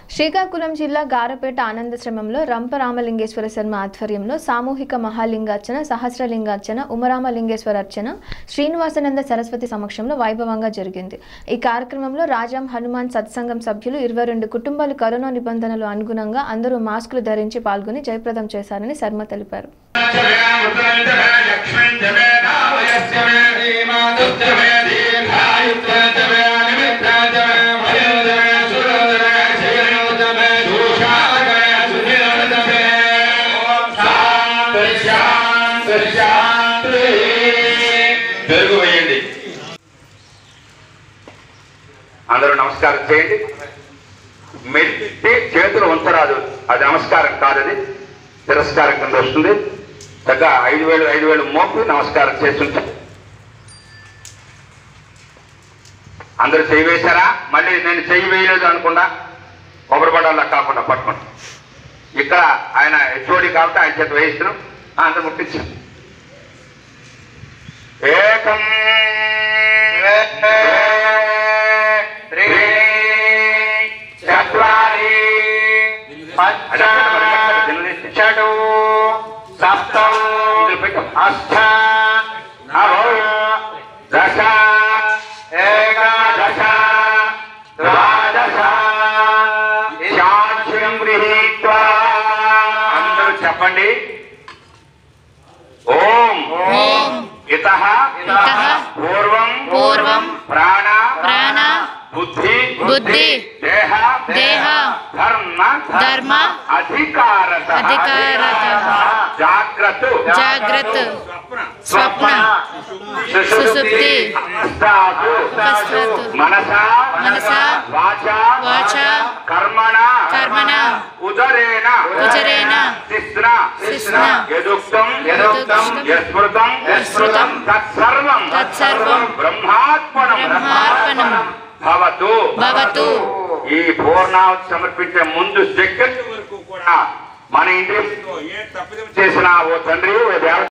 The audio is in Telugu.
శ్రీకాకుళం జిల్లా గారపేట ఆనందశ్రమంలో రంపరామలింగేశ్వర శర్మ ఆధ్వర్యంలో సామూహిక మహాలింగార్చన సహస్రలింగార్చన ఉమరామలింగేశ్వర అర్చన శ్రీనివాసనంద సరస్వతి సమక్షంలో వైభవంగా జరిగింది ఈ కార్యక్రమంలో రాజాం హనుమాన్ సత్సంగం సభ్యులు ఇరవై రెండు కుటుంబాలు కరోనా నిబంధనలు అనుగుణంగా అందరూ మాస్కులు ధరించి పాల్గొని జయప్రదం చేశారని శర్మ తెలిపారు పెరుగు వేయండి అందరూ నమస్కారం చేయండి మెట్టి చేతులు ఉంచరాదు అది నమస్కారం కాదది తిరస్కారం కింద వస్తుంది చక్కగా ఐదు వేలు ఐదు వేలు మోపి నమస్కారం చేస్తుంటా అందరూ చెయ్యి వేశారా మళ్ళీ నేను చెయ్యి వేయలేదు అనుకుండా కొబ్బరి బండాల్లో కాకుండా పట్టుకోండి ఇక్కడ ఆయన హెచ్ఓడి కాబట్టి ఆయన చేత వేయిస్తున్నాం అందరూ ముట్టించాం ఏకం చత్వారి షడు సప్త అష్ట నవ దశ ఏకాదశ ద్వాదశ శాంతిం గృహీత్వా అందరూ చెప్పండి ఓం ఇత ఇతః పూర్వం పూర్వం ప్రాణ ప్రాణ బుద్ధి బుద్ధి దేహ దేహ ధర్మ ధర్మ అధికారత అధికారతః జాగ్రత్త జాగ్రత్త స్వప్న సుషుప్తి అష్టాసు పశ్చాత్తు మనస మనస వాచ వాచ కర్మణ కర్మణ ఉదరేణ ఉదరేణ శిస్న శిస్న యదుక్తం యదుక్తం యస్మృతం యస్మృతం తత్సర్వం తత్సర్వం బ్రహ్మాత్మనం బ్రహ్మార్పణం భవతు భవతు ఈ పూర్ణావతి సమర్పించే ముందు సెకండ్ వరకు కూడా మన ఇంటి చేసిన ఓ తండ్రి ఓ దేవత